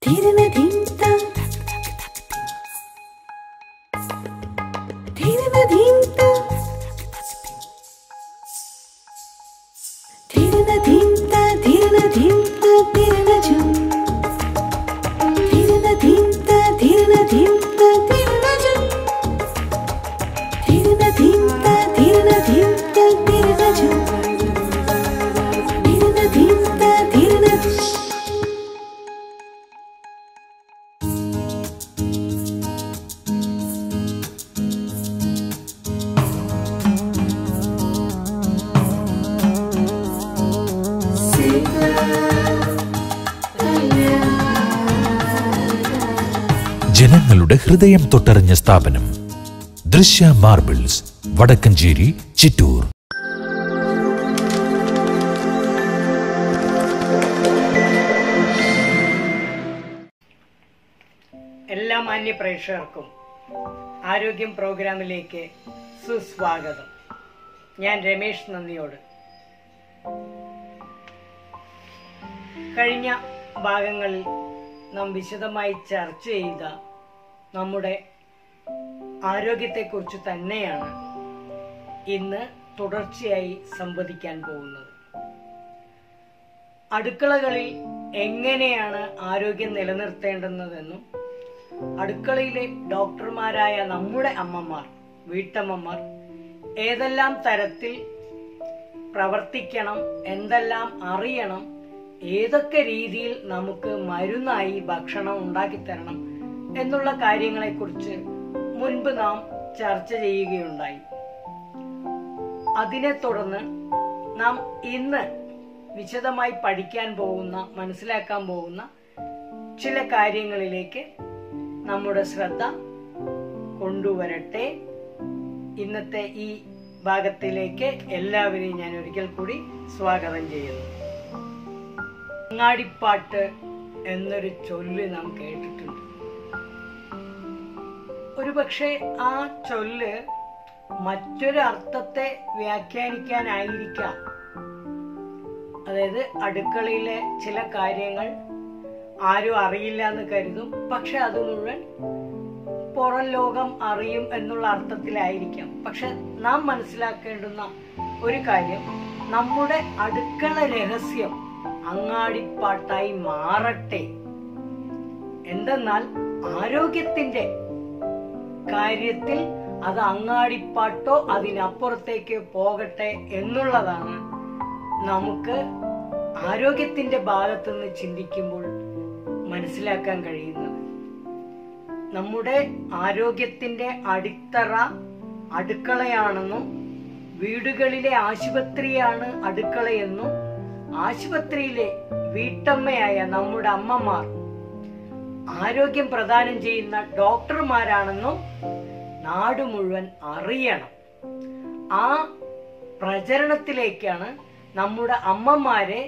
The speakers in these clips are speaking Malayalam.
ധീരനധീംത ധീരനധീംത ധീരനധീംത ധീരനധീംത ധീരനജും ധീരനധീംത ധീരനധീംത ധീരനജും ധീരനധീംത ധീരനധീംത ധീരനജും ധീരനധീംത ധീരനജും ജനങ്ങളുടെ ഹൃദയം തൊട്ടറിഞ്ഞ സ്ഥാപനം ദൃശ്യ മാർബിൾസ് വടക്കഞ്ചേരി ചിറ്റൂർ എല്ലാ മാന്യ പ്രേക്ഷകർക്കും ആരോഗ്യം പ്രോഗ്രാമിലേക്ക് സുസ്വാഗതം ഞാൻ രമേഷ് നന്ദിയോട് കഴിഞ്ഞ ഭാഗങ്ങളിൽ നാം വിശദമായി ചർച്ച ചെയ്ത നമ്മുടെ ആരോഗ്യത്തെക്കുറിച്ച് തന്നെയാണ് ഇന്ന് തുടർച്ചയായി സംവദിക്കാൻ പോകുന്നത് അടുക്കളകളിൽ എങ്ങനെയാണ് ആരോഗ്യം നിലനിർത്തേണ്ടുന്നതെന്നും അടുക്കളയിലെ ഡോക്ടർമാരായ നമ്മുടെ അമ്മമാർ വീട്ടമ്മമാർ ഏതെല്ലാം തരത്തിൽ പ്രവർത്തിക്കണം എന്തെല്ലാം അറിയണം ഏതൊക്കെ രീതിയിൽ നമുക്ക് മരുന്നായി ഭക്ഷണം ഉണ്ടാക്കിത്തരണം എന്നുള്ള കാര്യങ്ങളെക്കുറിച്ച് മുൻപ് നാം ചർച്ച ചെയ്യുകയുണ്ടായി അതിനെ തുടർന്ന് നാം ഇന്ന് വിശദമായി പഠിക്കാൻ പോകുന്ന മനസ്സിലാക്കാൻ പോകുന്ന ചില കാര്യങ്ങളിലേക്ക് നമ്മുടെ ശ്രദ്ധ കൊണ്ടുവരട്ടെ ഇന്നത്തെ ഈ ഭാഗത്തിലേക്ക് എല്ലാവരെയും ഞാൻ ഒരിക്കൽ കൂടി സ്വാഗതം ചെയ്യുന്നു അങ്ങാടിപ്പാട്ട് എന്നൊരു ചൊല്ല് നാം കേട്ടിട്ടുണ്ട് ഒരുപക്ഷെ ആ ചൊല്ല് മറ്റൊരു അർത്ഥത്തെ വ്യാഖ്യാനിക്കാനായിരിക്കാം അതായത് അടുക്കളയിലെ ചില കാര്യങ്ങൾ ആരും അറിയില്ല എന്ന് കരുതും പക്ഷെ അത് മുഴുവൻ പുറം ലോകം അറിയും എന്നുള്ള അർത്ഥത്തിലായിരിക്കാം പക്ഷെ നാം മനസ്സിലാക്കേണ്ടുന്ന ഒരു കാര്യം നമ്മുടെ അടുക്കള രഹസ്യം അങ്ങാടിപ്പാട്ടായി മാറട്ടെ എന്തെന്നാൽ ആരോഗ്യത്തിന്റെ കാര്യത്തിൽ അത് അങ്ങാടിപ്പാട്ടോ അതിനപ്പുറത്തേക്ക് പോകട്ടെ എന്നുള്ളതാണ് നമുക്ക് ആരോഗ്യത്തിന്റെ ഭാഗത്തു നിന്ന് ചിന്തിക്കുമ്പോൾ മനസ്സിലാക്കാൻ കഴിയുന്നത് നമ്മുടെ ആരോഗ്യത്തിന്റെ അടിത്തറ അടുക്കളയാണെന്നും വീടുകളിലെ ആശുപത്രിയാണ് അടുക്കളയെന്നും ആശുപത്രിയിലെ വീട്ടമ്മയായ നമ്മുടെ അമ്മമാർ ആരോഗ്യം പ്രദാനം ചെയ്യുന്ന ഡോക്ടർമാരാണെന്നും നാട് മുഴുവൻ അറിയണം ആ പ്രചരണത്തിലേക്കാണ് നമ്മുടെ അമ്മമാരെ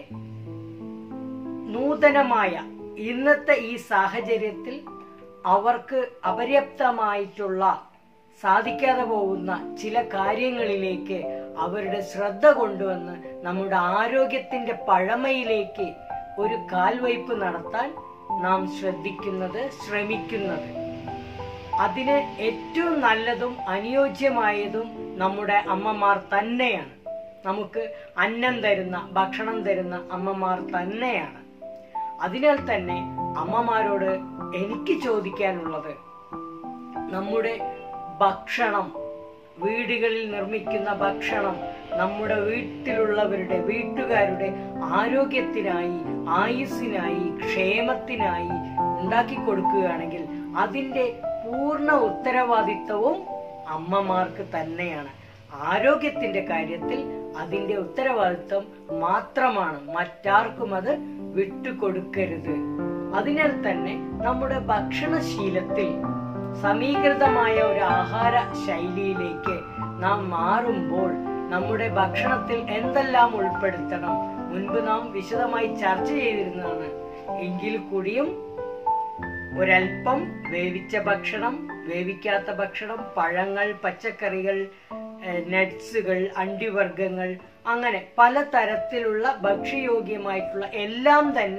നൂതനമായ ഇന്നത്തെ ഈ സാഹചര്യത്തിൽ അവർക്ക് അപര്യാപ്തമായിട്ടുള്ള സാധിക്കാതെ പോകുന്ന ചില കാര്യങ്ങളിലേക്ക് അവരുടെ ശ്രദ്ധ കൊണ്ടുവന്ന് നമ്മുടെ ആരോഗ്യത്തിന്റെ പഴമയിലേക്ക് ഒരു കാൽവയ്പ് നടത്താൻ നാം ശ്രദ്ധിക്കുന്നത് ശ്രമിക്കുന്നത് അതിന് ഏറ്റവും നല്ലതും അനുയോജ്യമായതും നമ്മുടെ അമ്മമാർ തന്നെയാണ് നമുക്ക് അന്നം തരുന്ന ഭക്ഷണം തരുന്ന അമ്മമാർ തന്നെയാണ് അതിനാൽ തന്നെ അമ്മമാരോട് എനിക്ക് ചോദിക്കാനുള്ളത് നമ്മുടെ ഭക്ഷണം വീടുകളിൽ നിർമ്മിക്കുന്ന ഭക്ഷണം നമ്മുടെ വീട്ടിലുള്ളവരുടെ വീട്ടുകാരുടെ ആരോഗ്യത്തിനായി ആയുസ്സിനായി ക്ഷേമത്തിനായി ഉണ്ടാക്കി കൊടുക്കുകയാണെങ്കിൽ അതിന്റെ പൂർണ്ണ ഉത്തരവാദിത്വവും അമ്മമാർക്ക് തന്നെയാണ് ആരോഗ്യത്തിന്റെ കാര്യത്തിൽ അതിന്റെ ഉത്തരവാദിത്വം മാത്രമാണ് മറ്റാർക്കും അത് വിട്ടുകൊടുക്കരുത് അതിനാൽ തന്നെ നമ്മുടെ ഭക്ഷണശീലത്തിൽ സമീകൃതമായ ഒരു ആഹാര ശൈലിയിലേക്ക് നാം മാറുമ്പോൾ നമ്മുടെ ഭക്ഷണത്തിൽ എന്തെല്ലാം ഉൾപ്പെടുത്തണം മുൻപ് നാം വിശദമായി ചർച്ച ചെയ്തിരുന്നതാണ് എങ്കിൽ കൂടിയും ഒരൽപ്പം വേവിച്ച ഭക്ഷണം വേവിക്കാത്ത ഭക്ഷണം പഴങ്ങൾ പച്ചക്കറികൾ നട്സുകൾ അണ്ടിവർഗങ്ങൾ അങ്ങനെ പലതരത്തിലുള്ള ഭക്ഷ്യയോഗ്യമായിട്ടുള്ള എല്ലാം തന്നെ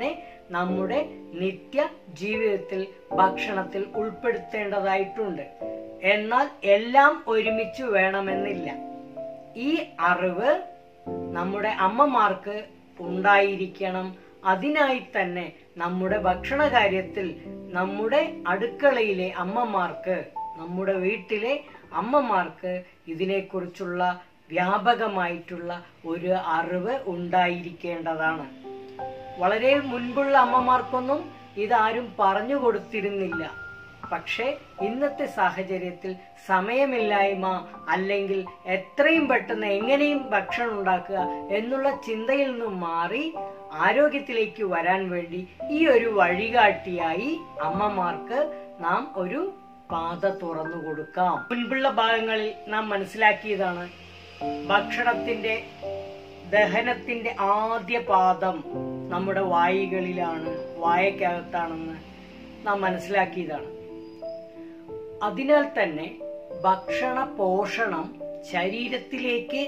നമ്മുടെ നിത്യ ജീവിതത്തിൽ ഭക്ഷണത്തിൽ ഉൾപ്പെടുത്തേണ്ടതായിട്ടുണ്ട് എന്നാൽ എല്ലാം ഒരുമിച്ച് വേണമെന്നില്ല ഈ അറിവ് നമ്മുടെ അമ്മമാർക്ക് ഉണ്ടായിരിക്കണം അതിനായി തന്നെ നമ്മുടെ ഭക്ഷണ കാര്യത്തിൽ നമ്മുടെ അടുക്കളയിലെ അമ്മമാർക്ക് നമ്മുടെ വീട്ടിലെ അമ്മമാർക്ക് ഇതിനെക്കുറിച്ചുള്ള വ്യാപകമായിട്ടുള്ള ഒരു അറിവ് ഉണ്ടായിരിക്കേണ്ടതാണ് വളരെ മുൻപുള്ള അമ്മമാർക്കൊന്നും ഇതാരും പറഞ്ഞു കൊടുത്തിരുന്നില്ല പക്ഷേ ഇന്നത്തെ സാഹചര്യത്തിൽ സമയമില്ലായ്മ അല്ലെങ്കിൽ എത്രയും പെട്ടെന്ന് എങ്ങനെയും ഭക്ഷണം ഉണ്ടാക്കുക എന്നുള്ള ചിന്തയിൽ നിന്നും മാറി ആരോഗ്യത്തിലേക്ക് വരാൻ വേണ്ടി ഈ ഒരു വഴികാട്ടിയായി അമ്മമാർക്ക് നാം ഒരു പാത തുറന്നു കൊടുക്കാം മുൻപുള്ള ഭാഗങ്ങളിൽ നാം മനസ്സിലാക്കിയതാണ് ഭക്ഷണത്തിന്റെ ദഹനത്തിന്റെ ആദ്യ പാദം നമ്മുടെ വായികളിലാണ് വായക്കകത്താണെന്ന് നാം മനസ്സിലാക്കിയതാണ് അതിനാൽ തന്നെ ഭക്ഷണ പോഷണം ശരീരത്തിലേക്ക്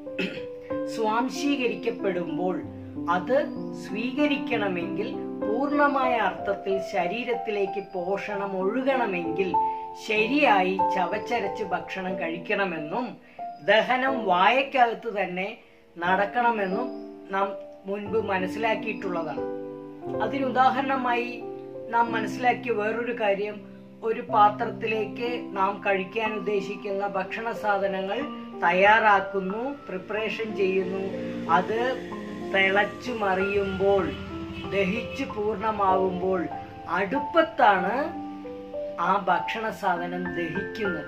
സ്വാംശീകരിക്കപ്പെടുമ്പോൾ അത് സ്വീകരിക്കണമെങ്കിൽ പൂർണ്ണമായ അർത്ഥത്തിൽ ശരീരത്തിലേക്ക് പോഷണം ഒഴുകണമെങ്കിൽ ശരിയായി ചവച്ചരച്ച് ഭക്ഷണം കഴിക്കണമെന്നും ദഹനം വായക്കകത്ത് തന്നെ നടക്കണമെന്നും നാം മുൻപ് മനസ്സിലാക്കിയിട്ടുള്ളതാണ് അതിനുദാഹരണമായി നാം മനസ്സിലാക്കിയ വേറൊരു കാര്യം ഒരു പാത്രത്തിലേക്ക് നാം കഴിക്കാൻ ഉദ്ദേശിക്കുന്ന ഭക്ഷണ സാധനങ്ങൾ തയ്യാറാക്കുന്നു പ്രിപ്പറേഷൻ ചെയ്യുന്നു അത് തിളച്ചു മറിയുമ്പോൾ ദഹിച്ചു പൂർണ്ണമാകുമ്പോൾ അടുപ്പത്താണ് ആ ഭക്ഷണ സാധനം ദഹിക്കുന്നത്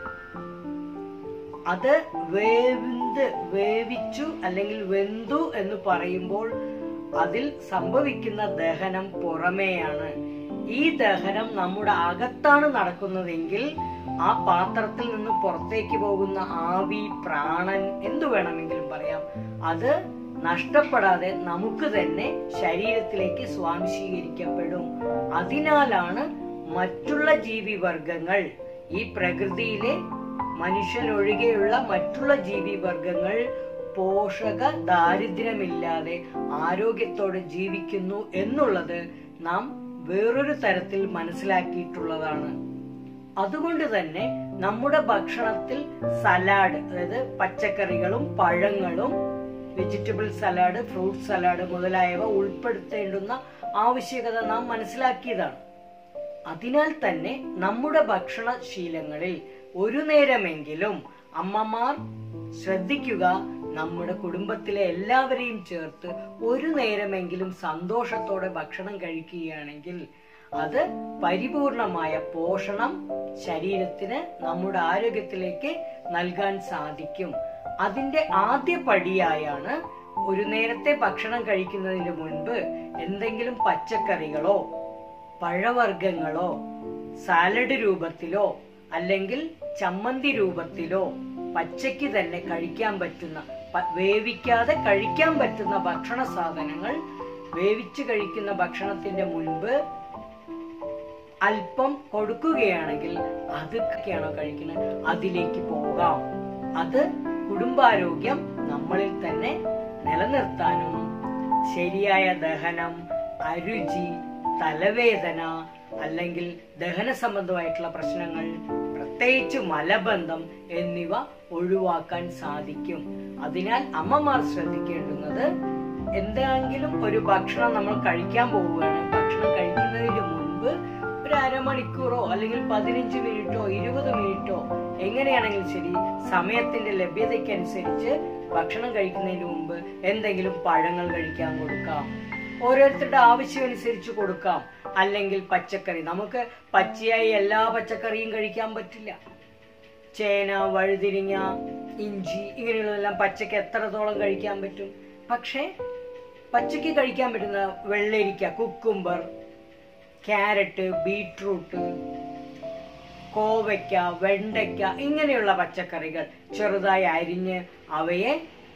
അത് വേവിന്ത് വേവിച്ചു അല്ലെങ്കിൽ വെന്തു എന്ന് പറയുമ്പോൾ അതിൽ സംഭവിക്കുന്ന ദഹനം പുറമേയാണ് ഈ ദഹനം നമ്മുടെ അകത്താണ് നടക്കുന്നതെങ്കിൽ ആ പാത്രത്തിൽ നിന്ന് പുറത്തേക്ക് പോകുന്ന ആവി പ്രാണൻ എന്തു വേണമെങ്കിലും പറയാം അത് നഷ്ടപ്പെടാതെ നമുക്ക് തന്നെ ശരീരത്തിലേക്ക് സ്വാംശീകരിക്കപ്പെടും അതിനാലാണ് മറ്റുള്ള ജീവിവർഗങ്ങൾ ഈ പ്രകൃതിയിലെ മനുഷ്യനൊഴികെയുള്ള മറ്റുള്ള ജീവിവർഗങ്ങൾ പോഷക ദാരിദ്ര്യമില്ലാതെ ആരോഗ്യത്തോടെ ജീവിക്കുന്നു എന്നുള്ളത് നാം വേറൊരു തരത്തിൽ മനസ്സിലാക്കിയിട്ടുള്ളതാണ് അതുകൊണ്ട് തന്നെ നമ്മുടെ ഭക്ഷണത്തിൽ സലാഡ് അതായത് പച്ചക്കറികളും പഴങ്ങളും വെജിറ്റബിൾ സലാഡ് ഫ്രൂട്ട് സലാഡ് മുതലായവ ഉൾപ്പെടുത്തേണ്ടുന്ന ആവശ്യകത നാം മനസ്സിലാക്കിയതാണ് അതിനാൽ തന്നെ നമ്മുടെ ഭക്ഷണ ശീലങ്ങളിൽ ഒരു നേരമെങ്കിലും അമ്മമാർ ശ്രദ്ധിക്കുക നമ്മുടെ കുടുംബത്തിലെ എല്ലാവരെയും ചേർത്ത് ഒരു നേരമെങ്കിലും സന്തോഷത്തോടെ ഭക്ഷണം കഴിക്കുകയാണെങ്കിൽ അത് പരിപൂർണമായ പോഷണം ശരീരത്തിന് നമ്മുടെ ആരോഗ്യത്തിലേക്ക് നൽകാൻ സാധിക്കും അതിന്റെ ആദ്യ പടിയായാണ് ഒരു നേരത്തെ ഭക്ഷണം കഴിക്കുന്നതിന് മുൻപ് എന്തെങ്കിലും പച്ചക്കറികളോ പഴവർഗ്ഗങ്ങളോ സാലഡ് രൂപത്തിലോ അല്ലെങ്കിൽ ചമ്മന്തി രൂപത്തിലോ പച്ചയ്ക്ക് തന്നെ കഴിക്കാൻ പറ്റുന്ന പ- വേവിക്കാതെ കഴിക്കാൻ പറ്റുന്ന ഭക്ഷണ സാധനങ്ങൾ വേവിച്ച് കഴിക്കുന്ന ഭക്ഷണത്തിന്റെ മുൻപ് അല്പം കൊടുക്കുകയാണെങ്കിൽ അതൊക്കെയാണോ കഴിക്കുന്നത് അതിലേക്ക് പോകാം അത് കുടുംബാരോഗ്യം നമ്മളിൽ തന്നെ നിലനിർത്താനും ശരിയായ ദഹനം അരുചി തലവേദന അല്ലെങ്കിൽ ദഹന സംബന്ധമായിട്ടുള്ള പ്രശ്നങ്ങൾ പ്രത്യേകിച്ച് മലബന്ധം എന്നിവ ഒഴിവാക്കാൻ സാധിക്കും അതിനാൽ അമ്മമാർ ശ്രദ്ധിക്കേണ്ടുന്നത് എന്തെങ്കിലും ഒരു ഭക്ഷണം നമ്മൾ കഴിക്കാൻ പോവുകയാണ് ഭക്ഷണം കഴിക്കുന്നതിന് മുൻപ് ഒരു അരമണിക്കൂറോ അല്ലെങ്കിൽ പതിനഞ്ച് മിനിറ്റോ ഇരുപത് മിനിറ്റോ എങ്ങനെയാണെങ്കിലും ശരി സമയത്തിന്റെ ലഭ്യതയ്ക്കനുസരിച്ച് ഭക്ഷണം കഴിക്കുന്നതിന് മുമ്പ് എന്തെങ്കിലും പഴങ്ങൾ കഴിക്കാൻ കൊടുക്കാം ഓരോരുത്തരുടെ ആവശ്യമനുസരിച്ച് കൊടുക്കാം അല്ലെങ്കിൽ പച്ചക്കറി നമുക്ക് പച്ചയായി എല്ലാ പച്ചക്കറിയും കഴിക്കാൻ പറ്റില്ല ചേന വഴുതിരിങ്ങ ഇഞ്ചി ഇങ്ങനെയുള്ളതെല്ലാം പച്ചക്ക് എത്രത്തോളം കഴിക്കാൻ പറ്റും പക്ഷേ പച്ചക്ക് കഴിക്കാൻ പറ്റുന്ന വെള്ളരിക്ക കുക്കുംബർ ക്യാരറ്റ് ബീട്രൂട്ട് കോവയ്ക്ക വെണ്ടയ്ക്ക ഇങ്ങനെയുള്ള പച്ചക്കറികൾ ചെറുതായി അരിഞ്ഞ് അവയെ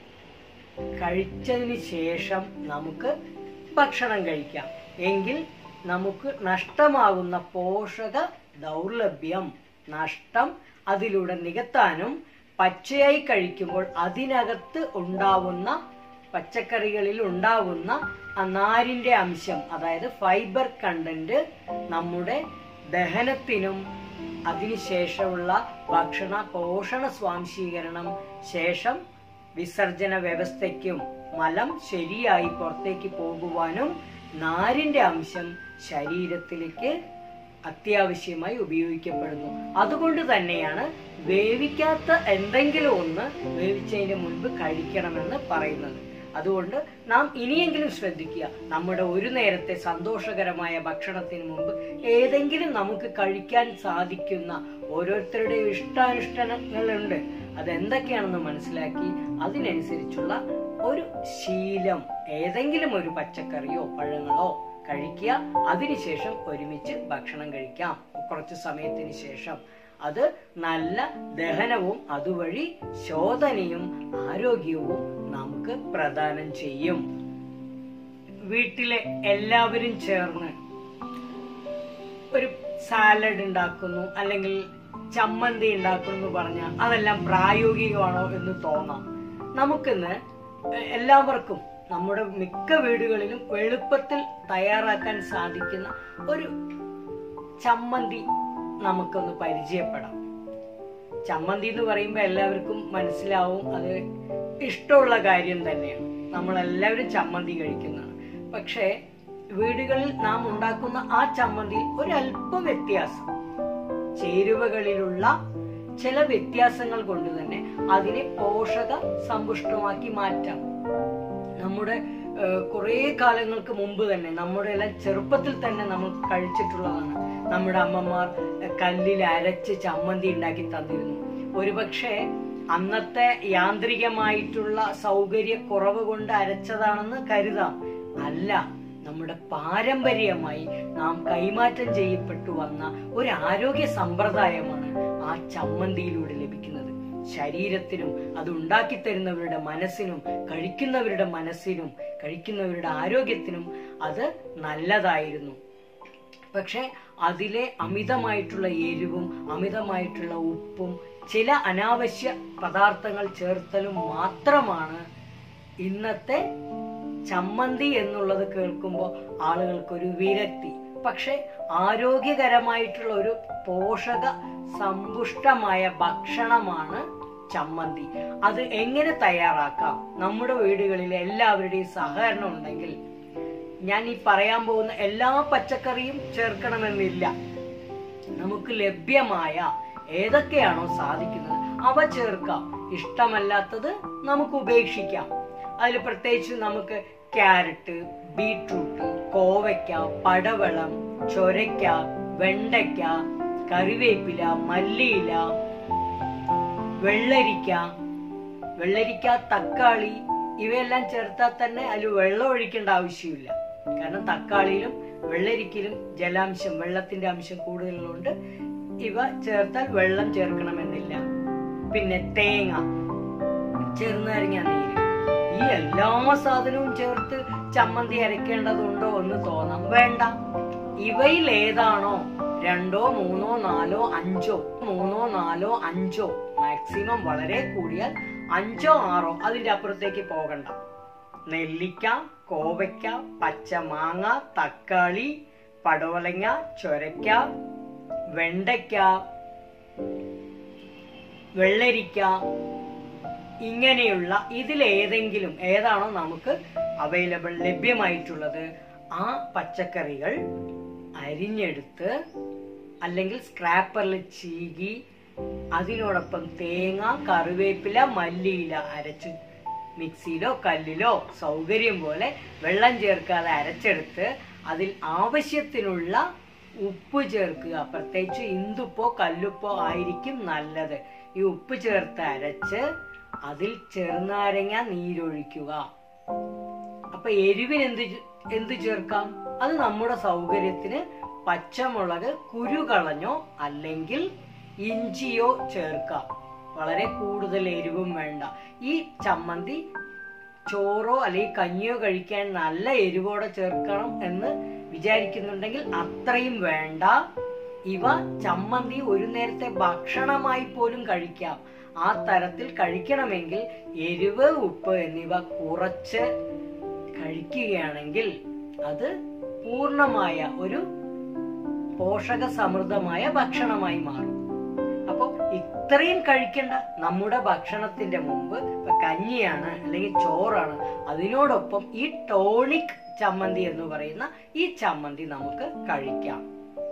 കഴിച്ചതിന് ശേഷം നമുക്ക് ഭക്ഷണം കഴിക്കാം എങ്കിൽ നമുക്ക് നഷ്ടമാകുന്ന പോഷക ദൗർലഭ്യം നഷ്ടം അതിലൂടെ നികത്താനും പച്ചയായി കഴിക്കുമ്പോൾ അതിനകത്ത് ഉണ്ടാവുന്ന പച്ചക്കറികളിൽ ഉണ്ടാവുന്ന ആ നാരിന്റെ അംശം അതായത് ഫൈബർ കണ്ടന്റ് നമ്മുടെ ദഹനത്തിനും അതിനുശേഷമുള്ള ഭക്ഷണ പോഷണ സ്വാംശീകരണം ശേഷം വിസർജന വ്യവസ്ഥയ്ക്കും മലം ശരിയായി പുറത്തേക്ക് പോകുവാനും നാരിന്റെ അംശം ശരീരത്തിലേക്ക് അത്യാവശ്യമായി ഉപയോഗിക്കപ്പെടുന്നു അതുകൊണ്ട് തന്നെയാണ് വേവിക്കാത്ത എന്തെങ്കിലും ഒന്ന് വേവിച്ചതിന് മുൻപ് കഴിക്കണമെന്ന് പറയുന്നത് അതുകൊണ്ട് നാം ഇനിയെങ്കിലും ശ്രദ്ധിക്കുക നമ്മുടെ ഒരു നേരത്തെ സന്തോഷകരമായ ഭക്ഷണത്തിന് മുമ്പ് ഏതെങ്കിലും നമുക്ക് കഴിക്കാൻ സാധിക്കുന്ന ഓരോരുത്തരുടെയും ഇഷ്ടാനിഷ്ടങ്ങളുണ്ട് അതെന്തൊക്കെയാണെന്ന് മനസ്സിലാക്കി അതിനനുസരിച്ചുള്ള ഒരു ശീലം ഏതെങ്കിലും ഒരു പച്ചക്കറിയോ പഴങ്ങളോ കഴിക്കുക അതിനുശേഷം ഒരുമിച്ച് ഭക്ഷണം കഴിക്കാം കുറച്ച് സമയത്തിന് ശേഷം അത് നല്ല ദഹനവും അതുവഴി ശോധനയും ആരോഗ്യവും നമുക്ക് പ്രദാനം ചെയ്യും വീട്ടിലെ എല്ലാവരും ചേർന്ന് ഒരു സാലഡ് ഉണ്ടാക്കുന്നു അല്ലെങ്കിൽ ചമ്മന്തി ഉണ്ടാക്കുന്നു എന്ന് പറഞ്ഞാൽ അതെല്ലാം പ്രായോഗികമാണോ എന്ന് തോന്നാം നമുക്കിന്ന് എല്ലാവർക്കും നമ്മുടെ മിക്ക വീടുകളിലും എളുപ്പത്തിൽ തയ്യാറാക്കാൻ സാധിക്കുന്ന ഒരു ചമ്മന്തി നമുക്കൊന്ന് പരിചയപ്പെടാം ചമ്മന്തി എന്ന് പറയുമ്പോൾ എല്ലാവർക്കും മനസ്സിലാവും അത് ഇഷ്ടമുള്ള കാര്യം തന്നെയാണ് നമ്മളെല്ലാവരും ചമ്മന്തി കഴിക്കുന്നതാണ് പക്ഷേ വീടുകളിൽ നാം ഉണ്ടാക്കുന്ന ആ ചമ്മന്തിയിൽ ഒരല്പം വ്യത്യാസം ചേരുവകളിലുള്ള ചില വ്യത്യാസങ്ങൾ കൊണ്ട് തന്നെ അതിനെ പോഷക സമ്പുഷ്ടമാക്കി മാറ്റാം നമ്മുടെ കുറെ കാലങ്ങൾക്ക് മുമ്പ് തന്നെ നമ്മുടെ എല്ലാം ചെറുപ്പത്തിൽ തന്നെ നമ്മൾ കഴിച്ചിട്ടുള്ളതാണ് നമ്മുടെ അമ്മമാർ ഏഹ്, കല്ലിൽ അരച്ച് ചമ്മന്തി ഉണ്ടാക്കി തന്നിരുന്നു ഒരുപക്ഷെ അന്നത്തെ യാന്ത്രികമായിട്ടുള്ള സൗകര്യ കുറവ് കൊണ്ട് അരച്ചതാണെന്ന് കരുതാം അല്ല നമ്മുടെ പാരമ്പര്യമായി നാം കൈമാറ്റം ചെയ്യപ്പെട്ടു വന്ന ഒരു ആരോഗ്യ സമ്പ്രദായമാണ് ആ ചമ്മന്തിയിലൂടെ ലഭിക്കുന്നത് ശരീരത്തിനും അത് ഉണ്ടാക്കി തരുന്നവരുടെ മനസ്സിനും കഴിക്കുന്നവരുടെ മനസ്സിനും കഴിക്കുന്നവരുടെ ആരോഗ്യത്തിനും അത് നല്ലതായിരുന്നു പക്ഷെ അതിലെ അമിതമായിട്ടുള്ള എരിവും അമിതമായിട്ടുള്ള ഉപ്പും ചില അനാവശ്യ പദാർത്ഥങ്ങൾ ചേർത്തലും മാത്രമാണ് ഇന്നത്തെ ചമ്മന്തി എന്നുള്ളത് കേൾക്കുമ്പോൾ ആളുകൾക്കൊരു വിരക്തി പക്ഷെ ആരോഗ്യകരമായിട്ടുള്ള ഒരു പോഷക സമ്പുഷ്ടമായ ഭക്ഷണമാണ് ചമ്മന്തി അത് എങ്ങനെ തയ്യാറാക്കാം നമ്മുടെ വീടുകളിൽ എല്ലാവരുടെയും സഹകരണം ഉണ്ടെങ്കിൽ ഞാൻ ഈ പറയാൻ പോകുന്ന എല്ലാ പച്ചക്കറിയും ചേർക്കണമെന്നില്ല നമുക്ക് ലഭ്യമായ ഏതൊക്കെയാണോ സാധിക്കുന്നത് അവ ചേർക്കാം ഇഷ്ടമല്ലാത്തത് നമുക്ക് ഉപേക്ഷിക്കാം അതിൽ പ്രത്യേകിച്ച് നമുക്ക് ക്യാരറ്റ് ബീട്രൂട്ട് കോവയ്ക്ക പടവളം ചൊരയ്ക്ക വെണ്ടയ്ക്ക കറിവേപ്പില മല്ലിയില വെള്ളരിക്ക വെള്ളരിക്ക തക്കാളി ഇവയെല്ലാം ചേർത്താൽ തന്നെ അതിൽ വെള്ളം ഒഴിക്കേണ്ട ആവശ്യമില്ല കാരണം തക്കാളിയിലും വെള്ളരിക്കയിലും ജലാംശം വെള്ളത്തിന്റെ അംശം കൂടുതലുണ്ട് ഇവ ചേർത്താൽ വെള്ളം ചേർക്കണമെന്നില്ല പിന്നെ തേങ്ങ ചെറുനാരങ്ങ നീര് ഈ എല്ലാ സാധനവും ചേർത്ത് ചമ്മന്തി അരയ്ക്കേണ്ടതുണ്ടോ എന്ന് തോന്നാം വേണ്ട ഇവയിൽ ഏതാണോ രണ്ടോ മൂന്നോ നാലോ അഞ്ചോ മൂന്നോ നാലോ അഞ്ചോ മാക്സിമം വളരെ കൂടിയാൽ അഞ്ചോ ആറോ അതിന്റെ അപ്പുറത്തേക്ക് പോകണ്ട നെല്ലിക്ക കോവയ്ക്ക പച്ചമാങ്ങ തക്കാളി പടവലങ്ങ ചൊരയ്ക്ക വെണ്ടയ്ക്ക വെള്ളരിക്ക ഇങ്ങനെയുള്ള ഇതിലേതെങ്കിലും ഏതാണോ നമുക്ക് അവൈലബിൾ ലഭ്യമായിട്ടുള്ളത് ആ പച്ചക്കറികൾ അരിഞ്ഞെടുത്ത് അല്ലെങ്കിൽ സ്ക്രാപ്പറിൽ ചീകി അതിനോടൊപ്പം തേങ്ങ കറിവേപ്പില മല്ലിയില അരച്ച് മിക്സിയിലോ കല്ലിലോ സൗകര്യം പോലെ വെള്ളം ചേർക്കാതെ അരച്ചെടുത്ത് അതിൽ ആവശ്യത്തിനുള്ള ഉപ്പ് ചേർക്കുക പ്രത്യേകിച്ച് ഇന്തുപ്പോ കല്ലുപ്പോ ആയിരിക്കും നല്ലത് ഈ ഉപ്പ് ചേർത്ത് അരച്ച് അതിൽ ചെറുനാരങ്ങ നീരൊഴിക്കുക അപ്പൊ എരിവിന് എന്ത് ചെ- എന്ത് ചേർക്കാം അത് നമ്മുടെ സൗകര്യത്തിന് പച്ചമുളക് കുരു കളഞ്ഞോ അല്ലെങ്കിൽ ഇഞ്ചിയോ ചേർക്കാം വളരെ കൂടുതൽ എരിവും വേണ്ട ഈ ചമ്മന്തി ചോറോ അല്ലെങ്കിൽ കഞ്ഞിയോ കഴിക്കാൻ നല്ല എരിവോടെ ചേർക്കണം എന്ന് വിചാരിക്കുന്നുണ്ടെങ്കിൽ അത്രയും വേണ്ട ഇവ ചമ്മന്തി ഒരു നേരത്തെ ഭക്ഷണമായി പോലും കഴിക്കാം ആ തരത്തിൽ കഴിക്കണമെങ്കിൽ എരിവ് ഉപ്പ് എന്നിവ കുറച്ച് കഴിക്കുകയാണെങ്കിൽ അത് പൂർണ്ണമായ ഒരു പോഷക സമൃദ്ധമായ ഭക്ഷണമായി മാറും അപ്പൊ ഇത്രയും കഴിക്കേണ്ട നമ്മുടെ ഭക്ഷണത്തിന്റെ മുമ്പ് ഇപ്പൊ കഞ്ഞിയാണ് അല്ലെങ്കിൽ ചോറാണ് അതിനോടൊപ്പം ഈ ടോണിക് ചമ്മന്തി എന്ന് പറയുന്ന ഈ ചമ്മന്തി നമുക്ക് കഴിക്കാം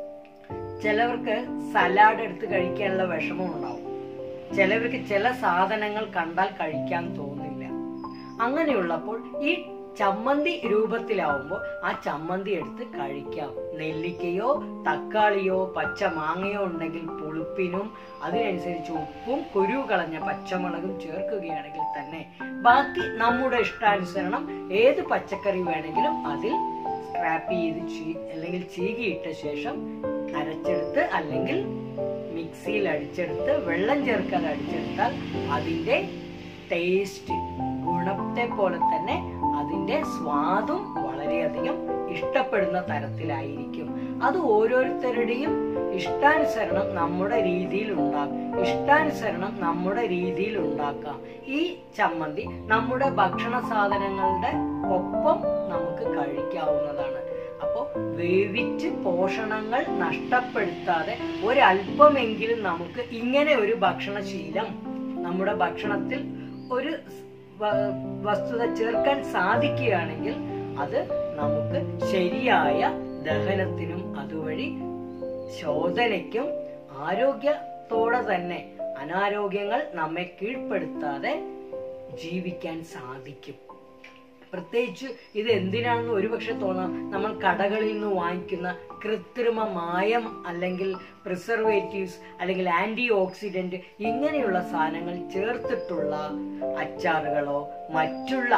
ചിലവർക്ക് സലാഡ് എടുത്ത് കഴിക്കാനുള്ള വിഷമം ഉണ്ടാവും ചിലവർക്ക് ചില സാധനങ്ങൾ കണ്ടാൽ കഴിക്കാൻ തോന്നില്ല അങ്ങനെയുള്ളപ്പോൾ ഈ ചമ്മന്തി രൂപത്തിലാവുമ്പോൾ ആ ചമ്മന്തി എടുത്ത് കഴിക്കാം നെല്ലിക്കയോ തക്കാളിയോ പച്ച മാങ്ങയോ ഉണ്ടെങ്കിൽ പുളിപ്പിനും അതിനനുസരിച്ച് ഉപ്പും കുരു കളഞ്ഞ പച്ചമുളകും ചേർക്കുകയാണെങ്കിൽ തന്നെ ബാക്കി നമ്മുടെ ഇഷ്ടാനുസരണം ഏത് പച്ചക്കറി വേണമെങ്കിലും അതിൽ സ്ക്രാപ്പ് ചെയ്ത് ചീ അല്ലെങ്കിൽ ചീകിയിട്ട ശേഷം അരച്ചെടുത്ത് അല്ലെങ്കിൽ മിക്സിയിൽ അടിച്ചെടുത്ത് വെള്ളം ചേർക്കാതെ അടിച്ചെടുത്താൽ അതിന്റെ ടേസ്റ്റ് ഗുണത്തെ പോലെ തന്നെ അതിന്റെ സ്വാദും വളരെയധികം ഇഷ്ടപ്പെടുന്ന തരത്തിലായിരിക്കും അത് ഓരോരുത്തരുടെയും ഇഷ്ടാനുസരണം നമ്മുടെ രീതിയിൽ ഉണ്ടാക്കാം ഇഷ്ടാനുസരണം നമ്മുടെ രീതിയിൽ ഉണ്ടാക്കാം ഈ ചമ്മന്തി നമ്മുടെ ഭക്ഷണ സാധനങ്ങളുടെ ഒപ്പം നമുക്ക് കഴിക്കാവുന്നതാണ് അപ്പോൾ വേവിച്ച് പോഷണങ്ങൾ നഷ്ടപ്പെടുത്താതെ ഒരല്പമെങ്കിലും നമുക്ക് ഇങ്ങനെ ഒരു ഭക്ഷണശീലം നമ്മുടെ ഭക്ഷണത്തിൽ ഒരു വ- വസ്തുത ചേർക്കാൻ സാധിക്കുകയാണെങ്കിൽ അത് നമുക്ക് ശരിയായ ദഹനത്തിനും അതുവഴി ശോധനയ്ക്കും ആരോഗ്യത്തോടെ തന്നെ അനാരോഗ്യങ്ങൾ നമ്മെ കീഴ്പ്പെടുത്താതെ ജീവിക്കാൻ സാധിക്കും പ്രത്യേകിച്ച് ഇത് എന്തിനാണെന്ന് ഒരുപക്ഷെ തോന്നാം നമ്മൾ കടകളിൽ നിന്ന് വാങ്ങിക്കുന്ന കൃത്രിമ മായം അല്ലെങ്കിൽ പ്രിസർവേറ്റീവ്സ് അല്ലെങ്കിൽ ആന്റി ഓക്സിഡന്റ് ഇങ്ങനെയുള്ള സാധനങ്ങൾ ചേർത്തിട്ടുള്ള അച്ചാറുകളോ മറ്റുള്ള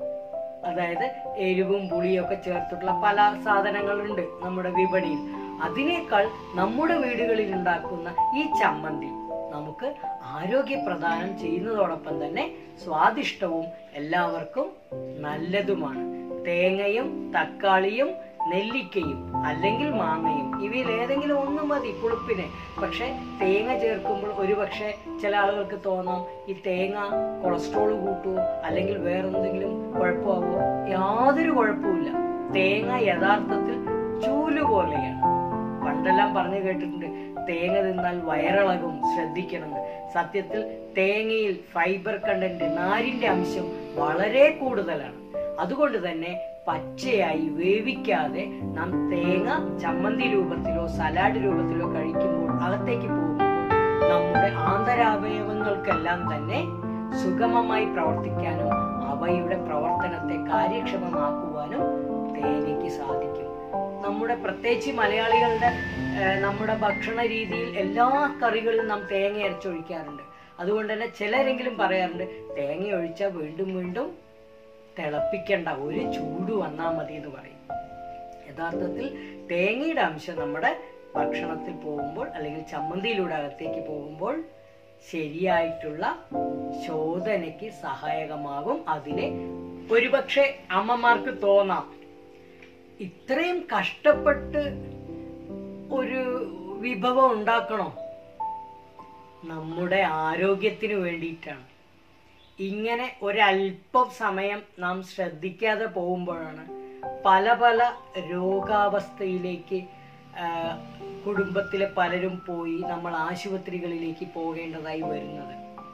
അതായത് എരിവും പുളിയും ഒക്കെ ചേർത്തിട്ടുള്ള പല സാധനങ്ങളുണ്ട് നമ്മുടെ വിപണിയിൽ അതിനേക്കാൾ നമ്മുടെ വീടുകളിൽ ഉണ്ടാക്കുന്ന ഈ ചമ്മന്തി നമുക്ക് ആരോഗ്യപ്രദാനം ചെയ്യുന്നതോടൊപ്പം തന്നെ സ്വാദിഷ്ടവും എല്ലാവർക്കും നല്ലതുമാണ് തേങ്ങയും തക്കാളിയും നെല്ലിക്കയും അല്ലെങ്കിൽ മാങ്ങയും ഇവയിൽ ഏതെങ്കിലും ഒന്ന് മതി പുളിപ്പിന് പക്ഷെ തേങ്ങ ചേർക്കുമ്പോൾ ഒരുപക്ഷെ ചില ആളുകൾക്ക് തോന്നാം ഈ തേങ്ങ കൊളസ്ട്രോൾ കൂട്ടുമോ അല്ലെങ്കിൽ വേറെന്തെങ്കിലും കുഴപ്പമാവോ യാതൊരു കുഴപ്പമില്ല തേങ്ങ യഥാർത്ഥത്തിൽ ചൂല് പോലെയാണ് പണ്ടെല്ലാം പറഞ്ഞു കേട്ടിട്ടുണ്ട് തേങ്ങ തിന്നാൽ വയറിളകും ശ്രദ്ധിക്കണമെന്ന് സത്യത്തിൽ തേങ്ങയിൽ ഫൈബർ കണ്ടന്റ് നാരിന്റെ അംശം വളരെ കൂടുതലാണ് അതുകൊണ്ട് തന്നെ പച്ചയായി വേവിക്കാതെ നാം തേങ്ങ ചമ്മന്തി രൂപത്തിലോ സലാഡ് രൂപത്തിലോ കഴിക്കുമ്പോൾ അകത്തേക്ക് പോകുമ്പോൾ നമ്മുടെ ആന്തരാവയവങ്ങൾക്കെല്ലാം തന്നെ സുഗമമായി പ്രവർത്തിക്കാനും അവയുടെ പ്രവർത്തനത്തെ കാര്യക്ഷമമാക്കുവാനും തേങ്ങയ്ക്ക് സാധിക്കും നമ്മുടെ പ്രത്യേകിച്ച് മലയാളികളുടെ ഏഹ്, നമ്മുടെ ഭക്ഷണ രീതിയിൽ എല്ലാ കറികളിലും നാം തേങ്ങ അരച്ചൊഴിക്കാറുണ്ട് അതുകൊണ്ട് തന്നെ ചിലരെങ്കിലും പറയാറുണ്ട് തേങ്ങ ഒഴിച്ചാൽ വീണ്ടും വീണ്ടും തിളപ്പിക്കേണ്ട ഒരു ചൂട് വന്നാൽ മതി എന്ന് പറയും യഥാർത്ഥത്തിൽ തേങ്ങയുടെ അംശം നമ്മുടെ ഭക്ഷണത്തിൽ പോകുമ്പോൾ അല്ലെങ്കിൽ ചമ്മന്തിയിലൂടെ അകത്തേക്ക് പോകുമ്പോൾ ശരിയായിട്ടുള്ള ശോധനയ്ക്ക് സഹായകമാകും അതിനെ ഒരുപക്ഷെ അമ്മമാർക്ക് തോന്നാം ഇത്രയും കഷ്ടപ്പെട്ട് ഒരു വിഭവം ഉണ്ടാക്കണോ നമ്മുടെ ആരോഗ്യത്തിന് വേണ്ടിയിട്ടാണ് ഇങ്ങനെ ഒരല്പം സമയം നാം ശ്രദ്ധിക്കാതെ പോകുമ്പോഴാണ് പല പല രോഗാവസ്ഥയിലേക്ക് ആ, കുടുംബത്തിലെ പലരും പോയി നമ്മൾ ആശുപത്രികളിലേക്ക് പോകേണ്ടതായി വരുന്നത്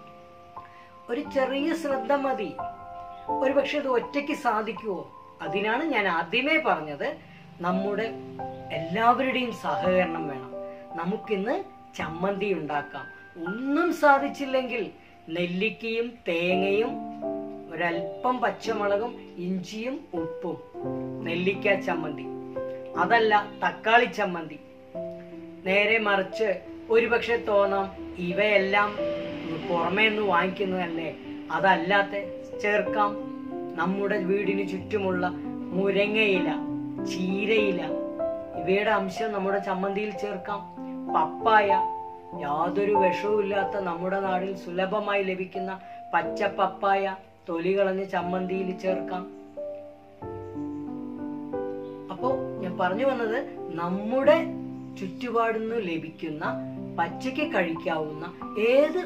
ഒരു ചെറിയ ശ്രദ്ധ മതി ഒരുപക്ഷെ അത് ഒറ്റയ്ക്ക് സാധിക്കുമോ അതിനാണ് ഞാൻ ആദ്യമേ പറഞ്ഞത് നമ്മുടെ എല്ലാവരുടെയും സഹകരണം വേണം നമുക്കിന്ന് ചമ്മന്തി ഉണ്ടാക്കാം ഒന്നും സാധിച്ചില്ലെങ്കിൽ നെല്ലിക്കയും തേങ്ങയും ഒരല്പം പച്ചമുളകും ഇഞ്ചിയും ഉപ്പും നെല്ലിക്ക ചമ്മന്തി അതല്ല തക്കാളി ചമ്മന്തി നേരെ മറിച്ച് ഒരുപക്ഷെ തോന്നാം ഇവയെല്ലാം പുറമേ നിന്ന് വാങ്ങിക്കുന്നതല്ലേ അതല്ലാത്ത ചേർക്കാം നമ്മുടെ വീടിന് ചുറ്റുമുള്ള മുരങ്ങയില ചീരയില ഇവയുടെ അംശം നമ്മുടെ ചമ്മന്തിയിൽ ചേർക്കാം പപ്പായ യാതൊരു വിഷവുമില്ലാത്ത നമ്മുടെ നാടിൽ സുലഭമായി ലഭിക്കുന്ന പച്ച പപ്പായ തൊലി കളഞ്ഞ് ചമ്മന്തിയിൽ ചേർക്കാം അപ്പോ ഞാൻ പറഞ്ഞു വന്നത് നമ്മുടെ ചുറ്റുപാടുന്ന് ലഭിക്കുന്ന പച്ചയ്ക്ക് കഴിക്കാവുന്ന ഏത്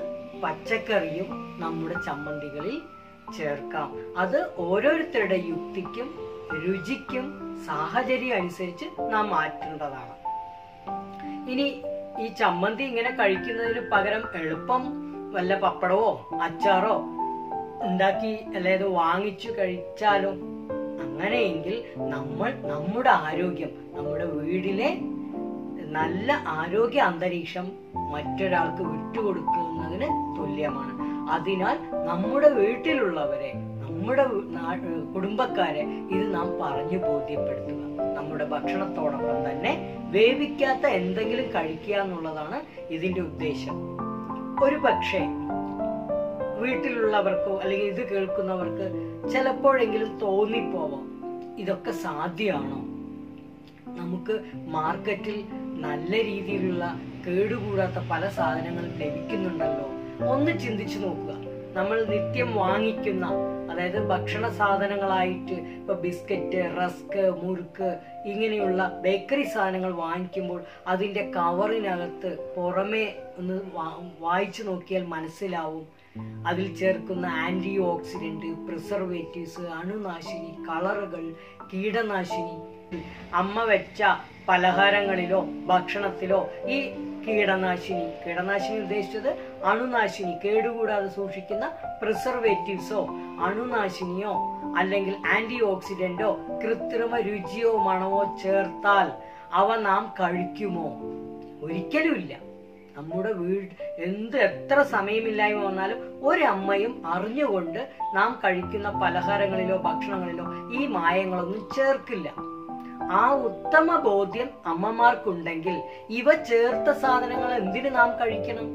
പച്ചക്കറിയും നമ്മുടെ ചമ്മന്തികളിൽ ചേർക്കാം അത് ഓരോരുത്തരുടെ യുക്തിക്കും രുചിക്കും സാഹചര്യം അനുസരിച്ച് നാം മാറ്റേണ്ടതാണ് ഇനി ഈ ചമ്മന്തി ഇങ്ങനെ കഴിക്കുന്നതിന് പകരം എളുപ്പം വല്ല പപ്പടവോ അച്ചാറോ ഉണ്ടാക്കി അല്ലാതെ വാങ്ങിച്ചു കഴിച്ചാലോ അങ്ങനെയെങ്കിൽ നമ്മൾ നമ്മുടെ ആരോഗ്യം നമ്മുടെ വീടിലെ നല്ല ആരോഗ്യ അന്തരീക്ഷം മറ്റൊരാൾക്ക് വിട്ടുകൊടുക്കുന്നതിന് തുല്യമാണ് അതിനാൽ നമ്മുടെ വീട്ടിലുള്ളവരെ നമ്മുടെ വീ- നാ- കുടുംബക്കാരെ ഇത് നാം പറഞ്ഞു ബോധ്യപ്പെടുത്തുക നമ്മുടെ ഭക്ഷണത്തോടൊപ്പം തന്നെ വേവിക്കാത്ത എന്തെങ്കിലും കഴിക്കുക എന്നുള്ളതാണ് ഇതിന്റെ ഉദ്ദേശം ഒരു പക്ഷേ വീട്ടിലുള്ളവർക്കോ അല്ലെങ്കിൽ ഇത് കേൾക്കുന്നവർക്ക് ചിലപ്പോഴെങ്കിലും തോന്നിപ്പോവാം ഇതൊക്കെ സാധ്യമാണോ നമുക്ക് മാർക്കറ്റിൽ നല്ല രീതിയിലുള്ള കേടുകൂടാത്ത പല സാധനങ്ങളും ലഭിക്കുന്നുണ്ടല്ലോ ഒന്ന് ചിന്തിച്ചു നോക്കുക നമ്മൾ നിത്യം വാങ്ങിക്കുന്ന അതായത് ഭക്ഷണ സാധനങ്ങളായിട്ട് ഇപ്പൊ ബിസ്ക്കറ്റ് റസ്ക് മുറുക്ക് ഇങ്ങനെയുള്ള ബേക്കറി സാധനങ്ങൾ വാങ്ങിക്കുമ്പോൾ അതിന്റെ കവറിനകത്ത് പുറമേ ഒന്ന് വാ- വായിച്ചു നോക്കിയാൽ മനസ്സിലാവും അതിൽ ചേർക്കുന്ന ആന്റി ഓക്സിഡന്റ് പ്രിസർവേറ്റീവ്സ് അണുനാശിനി കളറുകൾ കീടനാശിനി അമ്മ വെച്ച പലഹാരങ്ങളിലോ ഭക്ഷണത്തിലോ ഈ കീടനാശിനി കീടനാശിനി ഉദ്ദേശിച്ചത് അണുനാശിനി കേടുകൂടാതെ സൂക്ഷിക്കുന്ന പ്രിസർവേറ്റീവ്സോ അണുനാശിനിയോ അല്ലെങ്കിൽ ആന്റി ഓക്സിഡന്റോ കൃത്രിമ രുചിയോ മണമോ ചേർത്താൽ അവ നാം കഴിക്കുമോ ഒരിക്കലുമില്ല നമ്മുടെ വീട് എന്ത് എത്ര സമയമില്ലായ്മ വന്നാലും ഒരമ്മയും അറിഞ്ഞുകൊണ്ട് നാം കഴിക്കുന്ന പലഹാരങ്ങളിലോ ഭക്ഷണങ്ങളിലോ ഈ മായങ്ങളൊന്നും ചേർക്കില്ല ആ ഉത്തമ ബോധ്യം അമ്മമാർക്കുണ്ടെങ്കിൽ ഇവ ചേർത്ത സാധനങ്ങൾ എന്തിനു നാം കഴിക്കണം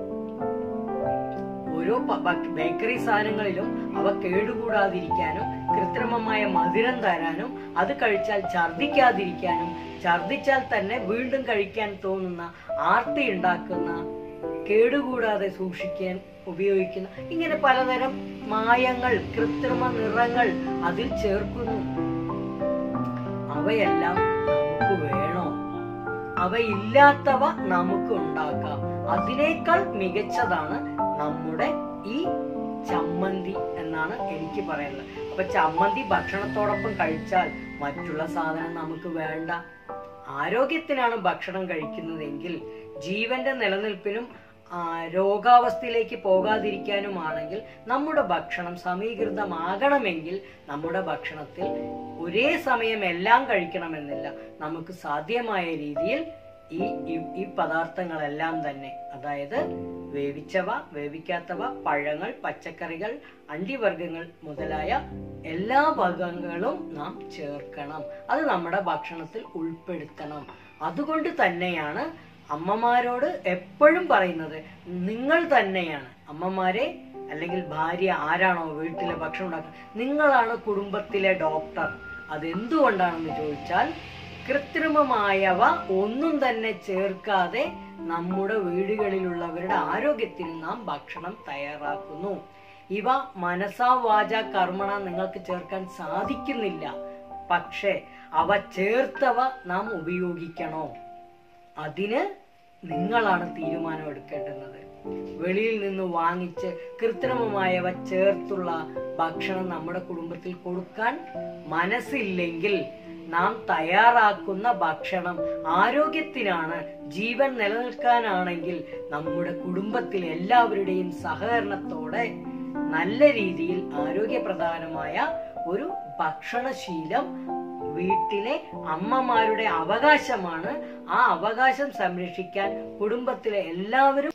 ഓരോ പ- ബ- ബേക്കറി സാധനങ്ങളിലും അവ കേടുകൂടാതിരിക്കാനും കൃത്രിമമായ മധുരം തരാനും അത് കഴിച്ചാൽ ഛർദിക്കാതിരിക്കാനും ഛർദിച്ചാൽ തന്നെ വീണ്ടും കഴിക്കാൻ തോന്നുന്ന ആർത്തി ഉണ്ടാക്കുന്ന കേടുകൂടാതെ സൂക്ഷിക്കാൻ ഉപയോഗിക്കുന്ന ഇങ്ങനെ പലതരം മായങ്ങൾ കൃത്രിമ നിറങ്ങൾ അതിൽ ചേർക്കുന്നു അവയെല്ലാം നമുക്ക് വേണോ അവയില്ലാത്തവ നമുക്ക് ഉണ്ടാക്കാം അതിനേക്കാൾ മികച്ചതാണ് നമ്മുടെ ഈ ചമ്മന്തി എന്നാണ് എനിക്ക് പറയുന്നത് അപ്പൊ ചമ്മന്തി ഭക്ഷണത്തോടൊപ്പം കഴിച്ചാൽ മറ്റുള്ള സാധനം നമുക്ക് വേണ്ട ആരോഗ്യത്തിനാണ് ഭക്ഷണം കഴിക്കുന്നതെങ്കിൽ ജീവന്റെ നിലനിൽപ്പിനും ആ, രോഗാവസ്ഥയിലേക്ക് പോകാതിരിക്കാനുമാണെങ്കിൽ നമ്മുടെ ഭക്ഷണം സമീകൃതമാകണമെങ്കിൽ നമ്മുടെ ഭക്ഷണത്തിൽ ഒരേ സമയം എല്ലാം കഴിക്കണമെന്നില്ല നമുക്ക് സാധ്യമായ രീതിയിൽ ഈ ഈ- ഈ പദാർത്ഥങ്ങളെല്ലാം തന്നെ അതായത് വേവിച്ചവ വേവിക്കാത്തവ പഴങ്ങൾ പച്ചക്കറികൾ അണ്ടിവർഗങ്ങൾ മുതലായ എല്ലാ ഭാഗങ്ങളും നാം ചേർക്കണം അത് നമ്മുടെ ഭക്ഷണത്തിൽ ഉൾപ്പെടുത്തണം അതുകൊണ്ട് തന്നെയാണ് അമ്മമാരോട് എപ്പോഴും പറയുന്നത് നിങ്ങൾ തന്നെയാണ് അമ്മമാരെ അല്ലെങ്കിൽ ഭാര്യ ആരാണോ വീട്ടിലെ ഭക്ഷണം ഉണ്ടാക്കുക നിങ്ങളാണ് കുടുംബത്തിലെ ഡോക്ടർ അതെന്തുകൊണ്ടാണെന്ന് ചോദിച്ചാൽ കൃത്രിമമായവ ഒന്നും തന്നെ ചേർക്കാതെ നമ്മുടെ വീടുകളിലുള്ളവരുടെ ആരോഗ്യത്തിന് നാം ഭക്ഷണം തയ്യാറാക്കുന്നു ഇവ മനസാ വാച കർമ്മണ നിങ്ങൾക്ക് ചേർക്കാൻ സാധിക്കുന്നില്ല പക്ഷേ അവ ചേർത്തവ നാം ഉപയോഗിക്കണോ അതിന് നിങ്ങളാണ് തീരുമാനം എടുക്കേണ്ടുന്നത് വെളിയിൽ നിന്ന് വാങ്ങിച്ച് കൃത്രിമമായവ ചേർത്തുള്ള ഭക്ഷണം നമ്മുടെ കുടുംബത്തിൽ കൊടുക്കാൻ മനസ്സില്ലെങ്കിൽ നാം തയ്യാറാക്കുന്ന ഭക്ഷണം ആരോഗ്യത്തിനാണ് ജീവൻ നിലനിൽക്കാനാണെങ്കിൽ നമ്മുടെ കുടുംബത്തിൽ എല്ലാവരുടെയും സഹകരണത്തോടെ നല്ല രീതിയിൽ ആരോഗ്യപ്രധാനമായ ഒരു ഭക്ഷണശീലം വീട്ടിലെ അമ്മമാരുടെ അവകാശമാണ് ആ അവകാശം സംരക്ഷിക്കാൻ കുടുംബത്തിലെ എല്ലാവരും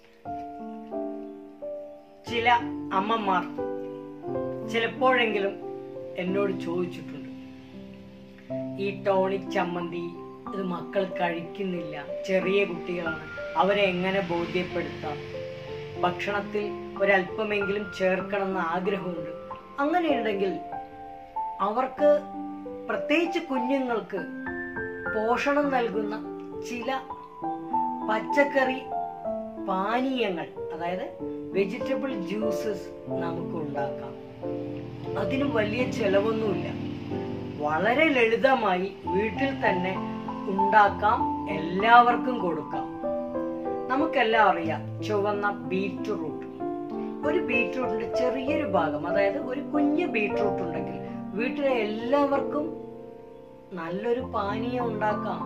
ചില അമ്മമാർ ചിലപ്പോഴെങ്കിലും എന്നോട് ചോദിച്ചിട്ടുണ്ട് ഈ ടോണിക് ചമ്മന്തി ഇത് മക്കൾ കഴിക്കുന്നില്ല ചെറിയ കുട്ടികളാണ് അവരെ എങ്ങനെ ബോധ്യപ്പെടുത്താം ഭക്ഷണത്തിൽ ഒരല്പമെങ്കിലും ചേർക്കണമെന്ന് ആഗ്രഹമുണ്ട് അങ്ങനെയുണ്ടെങ്കിൽ അവർക്ക് പ്രത്യേകിച്ച് കുഞ്ഞുങ്ങൾക്ക് പോഷണം നൽകുന്ന ചില പച്ചക്കറി പാനീയങ്ങൾ അതായത് വെജിറ്റബിൾ ജ്യൂസസ് നമുക്ക് ഉണ്ടാക്കാം അതിന് വലിയ ചെലവൊന്നുമില്ല വളരെ ലളിതമായി വീട്ടിൽ തന്നെ ഉണ്ടാക്കാം എല്ലാവർക്കും കൊടുക്കാം നമുക്കെല്ലാം അറിയാം ചുവന്ന ബീറ്റ്റൂട്ട് ഒരു ബീട്രൂട്ടിന്റെ ചെറിയൊരു ഭാഗം അതായത് ഒരു കുഞ്ഞ് ബീട്രൂട്ട് ഉണ്ടെങ്കിൽ വീട്ടിലെ എല്ലാവർക്കും നല്ലൊരു പാനീയം ഉണ്ടാക്കാം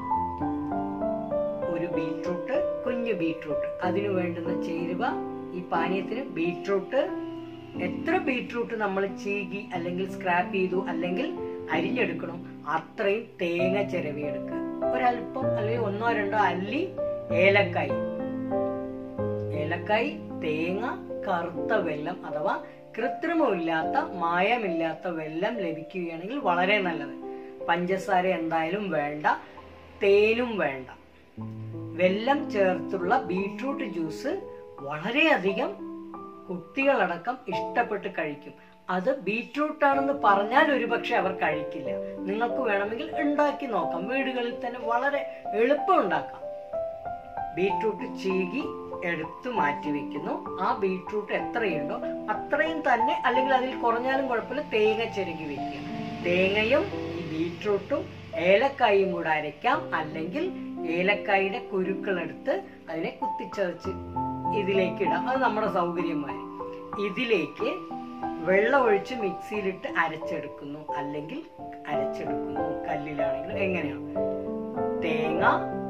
ഒരു ബീട്രൂട്ട് കുഞ്ഞ് ബീട്രൂട്ട് അതിനു വേണ്ടുന്ന ചേരുവ ഈ പാനീയത്തിന് ബീട്രൂട്ട് എത്ര ബീട്രൂട്ട് നമ്മൾ ചീകി അല്ലെങ്കിൽ സ്ക്രാപ്പ് ചെയ്തു അല്ലെങ്കിൽ അരിഞ്ഞെടുക്കണം അത്രയും തേങ്ങ ചിരവിയെടുക്കുക ഒരല്പം അല്ലെങ്കിൽ ഒന്നോ രണ്ടോ അല്ലി ഏലക്കായി ഏലക്കായി തേങ്ങ കറുത്ത വെല്ലം അഥവാ കൃത്രിമമില്ലാത്ത മായമില്ലാത്ത വെല്ലം ലഭിക്കുകയാണെങ്കിൽ വളരെ നല്ലത് പഞ്ചസാര എന്തായാലും വേണ്ട തേനും വേണ്ട വെല്ലം ചേർത്തുള്ള ബീട്രൂട്ട് ജ്യൂസ് വളരെയധികം കുട്ടികളടക്കം ഇഷ്ടപ്പെട്ട് കഴിക്കും അത് ബീട്രൂട്ട് ആണെന്ന് പറഞ്ഞാൽ ഒരുപക്ഷെ അവർ കഴിക്കില്ല നിങ്ങൾക്ക് വേണമെങ്കിൽ ഉണ്ടാക്കി നോക്കാം വീടുകളിൽ തന്നെ വളരെ എളുപ്പം ഉണ്ടാക്കാം ബീട്രൂട്ട് ചീകി എടുത്തു മാറ്റി വെക്കുന്നു ആ ബീട്രൂട്ട് എത്രയുണ്ടോ അത്രയും തന്നെ അല്ലെങ്കിൽ അതിൽ കുറഞ്ഞാലും കുഴപ്പമില്ല തേങ്ങ ചിരകി വെക്കുക തേങ്ങയും ഈ ബീട്രൂട്ടും ഏലക്കായും കൂടെ അരയ്ക്കാം അല്ലെങ്കിൽ ഏലക്കായുടെ കുരുക്കളെടുത്ത് അതിനെ കുത്തിച്ചതച്ച് ഇതിലേക്ക് ഇടാം അത് നമ്മുടെ സൗകര്യമായി ഇതിലേക്ക് വെള്ളം ഒഴിച്ച് മിക്സിയിലിട്ട് അരച്ചെടുക്കുന്നു അല്ലെങ്കിൽ അരച്ചെടുക്കുന്നു കല്ലിലാണെങ്കിലും എങ്ങനെയാണ് തേങ്ങ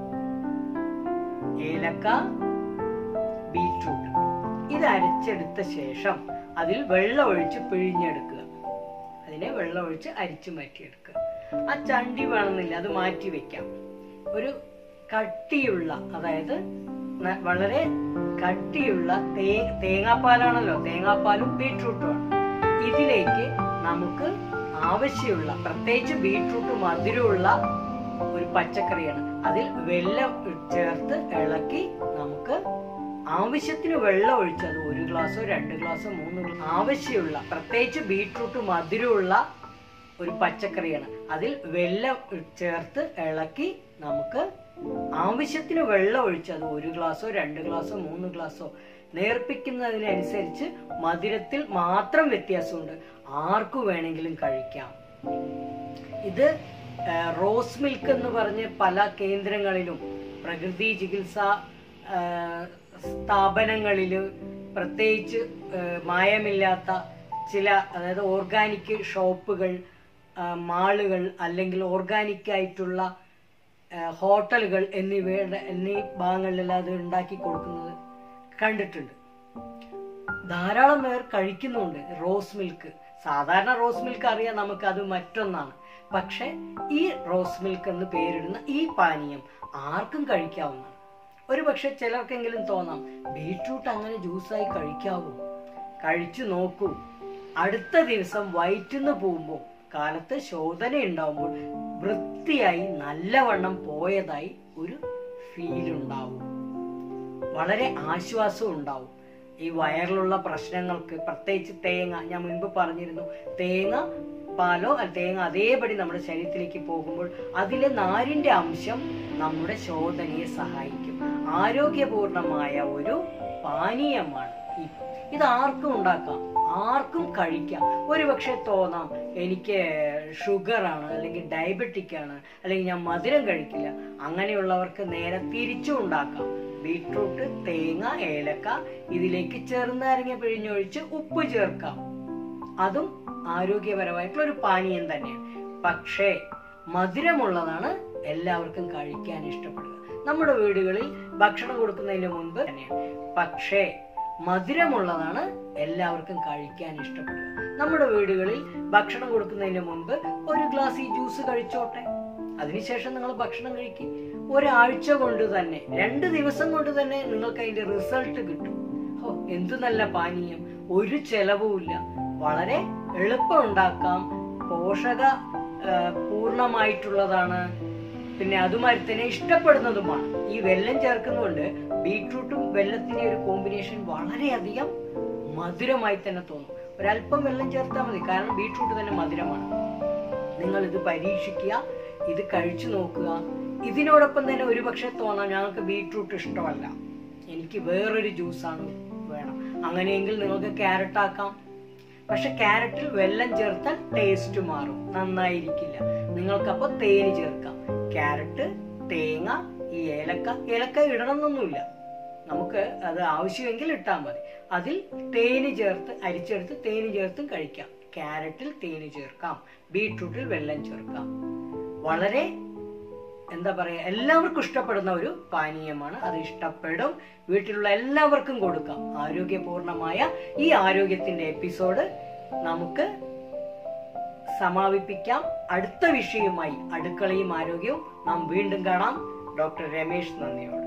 ഏലക്ക ബീറ്റ്റൂട്ട് ഇത് അരച്ചെടുത്ത ശേഷം അതിൽ വെള്ളം ഒഴിച്ച് പിഴിഞ്ഞെടുക്കുക അതിനെ വെള്ളം ഒഴിച്ച് അരിച്ചു മാറ്റിയെടുക്കുക ആ ചണ്ടി വേണമെന്നില്ല അത് മാറ്റി വെക്കാം ഒരു കട്ടിയുള്ള അതായത് ന- വളരെ കട്ടിയുള്ള തേ തേങ്ങാപ്പാലാണല്ലോ തേങ്ങാപ്പാലും ബീട്രൂട്ടുമാണ് ഇതിലേക്ക് നമുക്ക് ആവശ്യമുള്ള പ്രത്യേകിച്ച് ബീട്രൂട്ട് മധുരമുള്ള ഒരു പച്ചക്കറിയാണ് അതിൽ വെള്ളം ചേർത്ത് ഇളക്കി നമുക്ക് ആവശ്യത്തിന് വെള്ളം ഒഴിച്ചത് ഒരു ഗ്ലാസ്സോ രണ്ട് ഗ്ലാസ്സോ മൂന്ന് ഗ്ലാസ് ആവശ്യമുള്ള പ്രത്യേകിച്ച് ബീട്രൂട്ട് മധുരമുള്ള ഒരു പച്ചക്കറിയാണ് അതിൽ വെള്ളം ചേർത്ത് ഇളക്കി നമുക്ക് ആവശ്യത്തിന് വെള്ളം ഒഴിച്ച് അത് ഒരു ഗ്ലാസ്സോ രണ്ട് ഗ്ലാസ്സോ മൂന്ന് ഗ്ലാസ്സോ നേർപ്പിക്കുന്നതിനനുസരിച്ച് മധുരത്തിൽ മാത്രം വ്യത്യാസമുണ്ട് ആർക്കു വേണമെങ്കിലും കഴിക്കാം ഇത് ആ, റോസ് മിൽക്ക് എന്ന് പറഞ്ഞ് പല കേന്ദ്രങ്ങളിലും പ്രകൃതി ചികിത്സ ആ, സ്ഥാപനങ്ങളില് പ്രത്യേകിച്ച് ആ, മായമില്ലാത്ത ചില അതായത് ഓർഗാനിക് ഷോപ്പുകൾ ആ, മാളുകൾ അല്ലെങ്കിൽ ഓർഗാനിക് ആയിട്ടുള്ള ആ, ഹോട്ടലുകൾ എന്നിവയുടെ എന്നീ ഭാഗങ്ങളിലെല്ലാം അത് ഉണ്ടാക്കി കൊടുക്കുന്നത് കണ്ടിട്ടുണ്ട് ധാരാളം പേർ കഴിക്കുന്നുണ്ട് റോസ് മിൽക്ക് സാധാരണ റോസ് മിൽക്ക് അറിയാം നമുക്ക് അത് മറ്റൊന്നാണ് പക്ഷെ ഈ റോസ് മിൽക്ക് എന്ന് പേരിടുന്ന ഈ പാനീയം ആർക്കും കഴിക്കാവുന്നതാണ് ഒരു പക്ഷെ ചിലർക്കെങ്കിലും തോന്നാം ബീട്രൂട്ട് അങ്ങനെ ജ്യൂസായി കഴിക്കാവൂ കഴിച്ചു നോക്കൂ അടുത്ത ദിവസം വയറ്റുന്ന് പോകുമ്പോൾ കാലത്ത് ശോധന ഉണ്ടാവുമ്പോൾ വൃത്തിയായി നല്ലവണ്ണം പോയതായി ഒരു ഫീൽ ഉണ്ടാവും വളരെ ആശ്വാസവും ഉണ്ടാവും ഈ വയറിലുള്ള പ്രശ്നങ്ങൾക്ക് പ്രത്യേകിച്ച് തേങ്ങ ഞാൻ മുൻപ് പറഞ്ഞിരുന്നു തേങ്ങ പാലോ അല്ല തേങ്ങ അതേപടി നമ്മുടെ ശരീരത്തിലേക്ക് പോകുമ്പോൾ അതിലെ നാരിന്റെ അംശം നമ്മുടെ ശോധനയെ സഹായിക്കും ആരോഗ്യപൂർണമായ ഒരു പാനീയമാണ് ഈ- ഇത് ആർക്കും ഉണ്ടാക്കാം ആർക്കും കഴിക്കാം ഒരുപക്ഷെ തോന്നാം എനിക്ക് ഷുഗർ ആണ് അല്ലെങ്കിൽ ഡയബറ്റിക് ആണ് അല്ലെങ്കിൽ ഞാൻ മധുരം കഴിക്കില്ല അങ്ങനെയുള്ളവർക്ക് നേരെ തിരിച്ചും ഉണ്ടാക്കാം ബീട്രൂട്ട് തേങ്ങ ഏലക്ക ഇതിലേക്ക് ചെറുനാരങ്ങ പിഴിഞ്ഞൊഴിച്ച് ഉപ്പ് ചേർക്കാം അതും ആരോഗ്യപരമായിട്ടുള്ള ഒരു പാനീയം തന്നെയാണ് പക്ഷേ മധുരമുള്ളതാണ് എല്ലാവർക്കും കഴിക്കാൻ ഇഷ്ടപ്പെടുക നമ്മുടെ വീടുകളിൽ ഭക്ഷണം കൊടുക്കുന്നതിന് മുൻപ് തന്നെയാണ് പക്ഷേ മധുരമുള്ളതാണ് എല്ലാവർക്കും കഴിക്കാൻ ഇഷ്ടപ്പെടുക നമ്മുടെ വീടുകളിൽ ഭക്ഷണം കൊടുക്കുന്നതിന് മുൻപ് ഒരു ഗ്ലാസ് ഈ ജ്യൂസ് കഴിച്ചോട്ടെ അതിനുശേഷം നിങ്ങൾ ഭക്ഷണം കഴിക്കും ഒരാഴ്ച കൊണ്ട് തന്നെ രണ്ട് ദിവസം കൊണ്ട് തന്നെ നിങ്ങൾക്ക് അതിന്റെ റിസൾട്ട് കിട്ടും ഓ എന്തു നല്ല പാനീയം ഒരു ചെലവുമില്ല വളരെ എളുപ്പം ഉണ്ടാക്കാം പോഷക ആ, പൂർണ്ണമായിട്ടുള്ളതാണ് പിന്നെ അതുമാതിരി തന്നെ ഇഷ്ടപ്പെടുന്നതുമാണ് ഈ വെല്ലം ചേർക്കുന്നതുകൊണ്ട് ബീട്രൂട്ടും വെല്ലത്തിന്റെ ഒരു കോമ്പിനേഷൻ വളരെയധികം മധുരമായി തന്നെ തോന്നും ഒരല്പം വെള്ളം ചേർത്താൽ മതി കാരണം ബീട്രൂട്ട് തന്നെ മധുരമാണ് നിങ്ങൾ ഇത് പരീക്ഷിക്കുക ഇത് കഴിച്ചു നോക്കുക ഇതിനോടൊപ്പം തന്നെ ഒരുപക്ഷെ തോന്നാം ഞങ്ങൾക്ക് ബീട്രൂട്ട് ഇഷ്ടമല്ല എനിക്ക് വേറൊരു ജ്യൂസാണ് വേണം അങ്ങനെയെങ്കിൽ നിങ്ങൾക്ക് ക്യാരറ്റ് ആക്കാം പക്ഷെ ക്യാരറ്റിൽ വെള്ളം ചേർത്താൽ ടേസ്റ്റ് മാറും നന്നായിരിക്കില്ല നിങ്ങൾക്കപ്പോൾ തേന് ചേർക്കാം ക്യാരറ്റ് തേങ്ങ ഈ ഏലക്ക ഏലക്ക ഇടണമെന്നൊന്നുമില്ല നമുക്ക് അത് ആവശ്യമെങ്കിൽ ഇട്ടാൽ മതി അതിൽ തേന് ചേർത്ത് അരിച്ചെടുത്ത് തേന് ചേർത്തും കഴിക്കാം ക്യാരറ്റിൽ തേന് ചേർക്കാം ബീട്രൂട്ടിൽ വെള്ളം ചേർക്കാം വളരെ എന്താ പറയാ എല്ലാവർക്കും ഇഷ്ടപ്പെടുന്ന ഒരു പാനീയമാണ് അത് ഇഷ്ടപ്പെടും വീട്ടിലുള്ള എല്ലാവർക്കും കൊടുക്കാം ആരോഗ്യപൂർണമായ ഈ ആരോഗ്യത്തിന്റെ എപ്പിസോഡ് നമുക്ക് സമാപിപ്പിക്കാം അടുത്ത വിഷയവുമായി അടുക്കളയും ആരോഗ്യവും നാം വീണ്ടും കാണാം ഡോക്ടർ രമേശ് നന്ദിയോട്